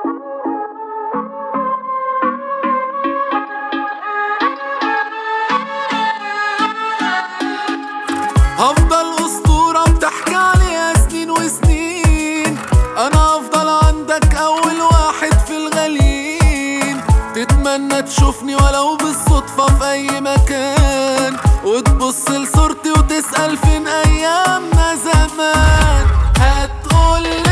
هفضل أسطورة بتحكي عليها سنين وسنين أنا هفضل عندك أول واحد في الغاليين تتمنى تشوفني ولو بالصدفة في أي مكان وتبص لصورتي وتسأل فين أيامنا زمان هتقول